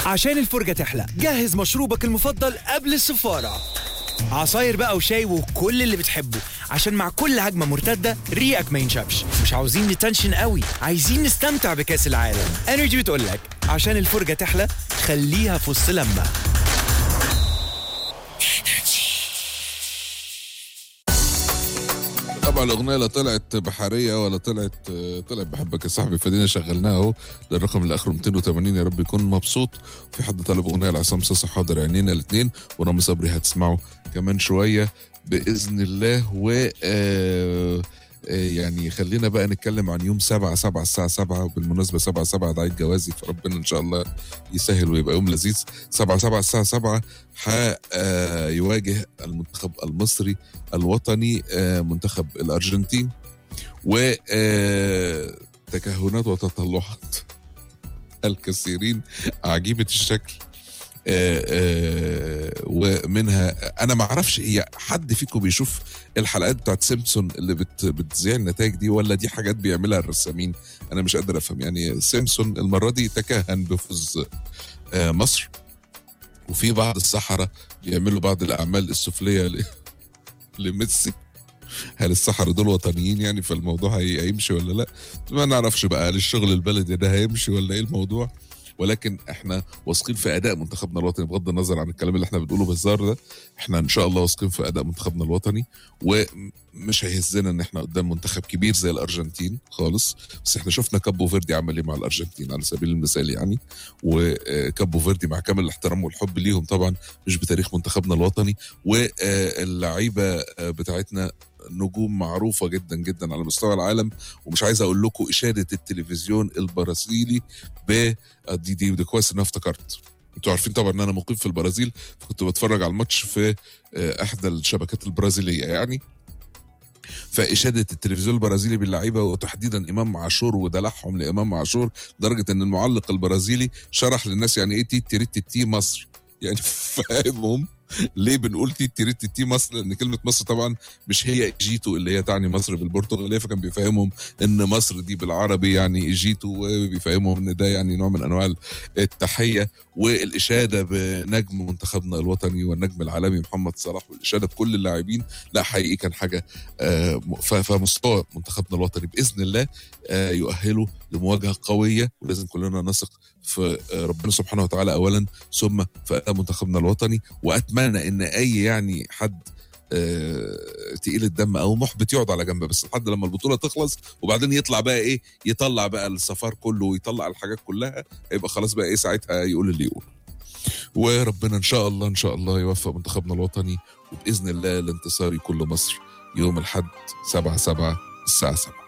عشان الفرجة تحلى جهز مشروبك المفضل قبل السفارة عصاير بقى وشاي وكل اللي بتحبه عشان مع كل هجمة مرتدة ريقك ما ينشفش مش عاوزين نتنشن قوي عايزين نستمتع بكأس العالم انرجي بتقولك عشان الفرجة تحلى خليها في وسط لمة طبعا الاغنيه لا طلعت بحريه ولا طلعت طلعت بحبك يا صاحبي فدينا شغلناها اهو للرقم اللي اخره 280 يا رب يكون مبسوط في حد طلب اغنيه لعصام صاصا حاضر عينينا الاثنين ورامي صبري هتسمعه كمان شويه باذن الله و آه يعني خلينا بقى نتكلم عن يوم 7 7 الساعة 7 وبالمناسبة 7 7 ده عيد جوازي فربنا إن شاء الله يسهل ويبقى يوم لذيذ 7 7 الساعة 7 يواجه المنتخب المصري الوطني منتخب الأرجنتين و تكهنات وتطلعات الكثيرين عجيبة الشكل آآ آآ ومنها انا ما اعرفش هي حد فيكم بيشوف الحلقات بتاعت سيمبسون اللي بت بتذيع النتائج دي ولا دي حاجات بيعملها الرسامين انا مش قادر افهم يعني سيمبسون المره دي تكهن بفوز مصر وفي بعض السحرة بيعملوا بعض الاعمال السفليه لميسي هل السحرة دول وطنيين يعني فالموضوع هيمشي ولا لا ما نعرفش بقى هل الشغل البلدي ده هيمشي ولا ايه الموضوع ولكن احنا واثقين في اداء منتخبنا الوطني بغض النظر عن الكلام اللي احنا بنقوله بالزار ده احنا ان شاء الله واثقين في اداء منتخبنا الوطني ومش هيهزنا ان احنا قدام منتخب كبير زي الارجنتين خالص بس احنا شفنا كابو فيردي عمل ايه مع الارجنتين على سبيل المثال يعني وكابو فيردي مع كامل الاحترام والحب ليهم طبعا مش بتاريخ منتخبنا الوطني واللعيبه بتاعتنا نجوم معروفة جدا جدا على مستوى العالم ومش عايز أقول لكم إشادة التلفزيون البرازيلي ب دي دي, دي كويس إن أنا افتكرت انتوا عارفين طبعا ان انا مقيم في البرازيل فكنت بتفرج على الماتش في احدى الشبكات البرازيليه يعني فاشاده التلفزيون البرازيلي باللعيبه وتحديدا امام عاشور ودلعهم لامام عاشور لدرجه ان المعلق البرازيلي شرح للناس يعني ايه تي تيريت تي مصر يعني فاهمهم ليه بنقول تي تيريت تي مصر لان كلمه مصر طبعا مش هي ايجيتو اللي هي تعني مصر بالبرتغاليه فكان بيفهمهم ان مصر دي بالعربي يعني ايجيتو وبيفهمهم ان ده يعني نوع من انواع التحيه والاشاده بنجم منتخبنا الوطني والنجم العالمي محمد صلاح والاشاده بكل اللاعبين لا حقيقي كان حاجه فمستوى منتخبنا الوطني باذن الله يؤهله لمواجهه قويه ولازم كلنا نثق في ربنا سبحانه وتعالى اولا ثم في اداء منتخبنا الوطني واتمنى ان اي يعني حد أه تقيل الدم او محبط يقعد على جنب بس لحد لما البطوله تخلص وبعدين يطلع بقى ايه يطلع بقى السفار كله ويطلع الحاجات كلها هيبقى خلاص بقى ايه ساعتها يقول اللي يقول وربنا ان شاء الله ان شاء الله يوفق منتخبنا الوطني وباذن الله الانتصار يكون لمصر يوم الاحد 7 7 الساعه 7